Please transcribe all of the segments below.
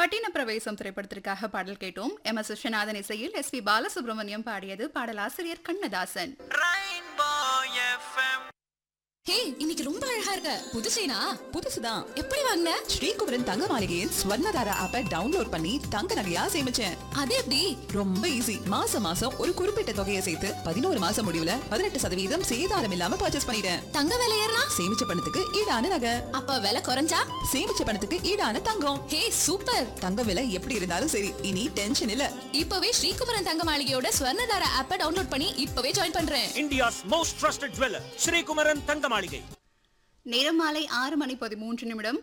பட்டின பிரவேசம் திரைப்படத்திற்காக பாடல் கேட்டோம் எம் எஸ் விஸ்வநாதன் இசையில் எஸ் பி பாலசுப்ரமணியம் பாடியது பாடலாசிரியர் கண்ணதாசன் Rainbow FM. ஹே இன்னைக்கு ரொம்ப அழகா இருக்க புது செயினா புதுசுதான் எப்படி வாங்கின ஸ்ரீகுமரன் தங்க மாளிகையின் ஸ்வர்ணதாரா ஆப்பை டவுன்லோட் பண்ணி தங்க நகையா சேமிச்சேன் அது எப்படி ரொம்ப ஈஸி மாசம் மாசம் ஒரு குறிப்பிட்ட தொகையை சேர்த்து பதினோரு மாசம் முடிவுல பதினெட்டு சதவீதம் சேதாரம் இல்லாம பர்ச்சேஸ் பண்ணிட்டேன் தங்க விலை ஏறினா சேமிச்ச பணத்துக்கு ஈடான நகை அப்ப விலை குறைஞ்சா சேமிச்ச பணத்துக்கு ஈடான தங்கம் ஹே சூப்பர் தங்க விலை எப்படி இருந்தாலும் சரி இனி டென்ஷன் இல்ல இப்பவே ஸ்ரீகுமரன் தங்க மாளிகையோட ஸ்வர்ணதார ஆப்பை டவுன்லோட் பண்ணி இப்பவே ஜாயின் பண்றேன் India's most trusted jeweler, Sri Kumaran Tangamalige. நேரம் மாலை ஆறு மணி பதிமூன்று நிமிடம்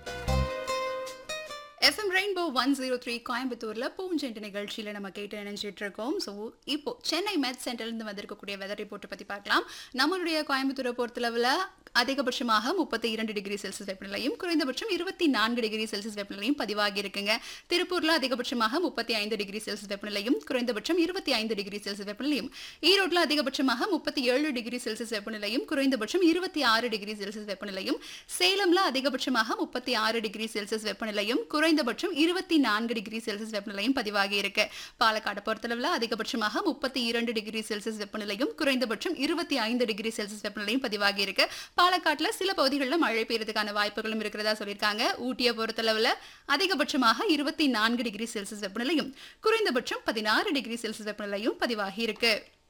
FM rainbow one zero three கோயம்புத்தூர்ல பூஞ்செண்டு நிகழ்ச்சியில நம்ம கேட்டு நினைச்சிட்டு இருக்கோம் ஸோ இப்போ சென்னை மெட் சென்டர்லேருந்து வந்திருக்கக்கூடிய வெதர் ரிப்போர்ட்டை பத்தி பார்க்கலாம் நம்மளுடைய கோயம்புத்தூரை பொறுத்தளவில் அதிகபட்சமாக முப்பத்தி இரண்டு டிகிரி செல்சியஸ் வெப்பநிலையும் குறைந்தபட்சம் இருபத்தி நான்கு டிகிரி செல்சியஸ் வெப்பநிலையும் பதிவாகி இருக்குங்க திருப்பூர்ல அதிகபட்சமாக முப்பத்தி ஐந்து டிகிரி செல்சியஸ் வெப்பநிலையும் குறைந்தபட்சம் இருபத்தி ஐந்து டிகிரி செல்சியஸ் வெப்பநிலையும் ஈரோட்டில் அதிகபட்சமாக முப்பத்தி ஏழு டிகிரி செல்சியஸ் வெப்பநிலையும் குறைந்தபட்சம் இருபத்தி ஆறு டிகிரி செல்சியஸ் வெப்பநிலையும் சேலம்ல அதிகபட்சமாக முப்பத்தி ஆறு டிகிரி செல்சியஸ் வெப்பநிலையும் குறைந்தபட்சம் இருபத்தி நான்கு டிகிரி செல்சியஸ் வெப்பநிலையும் பதிவாகி இருக்கு பாலக்காடு பொறுத்தளவில் அதிகபட்சமாக முப்பத்தி இரண்டு டிகிரி செல்சியஸ் வெப்பநிலையும் குறைந்தபட்சம் இருபத்தி ஐந்து டிகிரி செல்சியஸ் வெப்பநிலையும் பதிவாகி இருக்கு பாலக்காட்டுல சில பகுதிகளில் மழை பெய்யறதுக்கான வாய்ப்புகளும் இருக்கிறதா சொல்லியிருக்காங்க ஊட்டியை பொறுத்தளவில் அதிகபட்சமாக இருபத்தி நான்கு டிகிரி செல்சியஸ் வெப்பநிலையும் குறைந்தபட்சம் பதினாறு டிகிரி செல்சியஸ் வெப்பநிலையும் பதிவாகி இருக்கு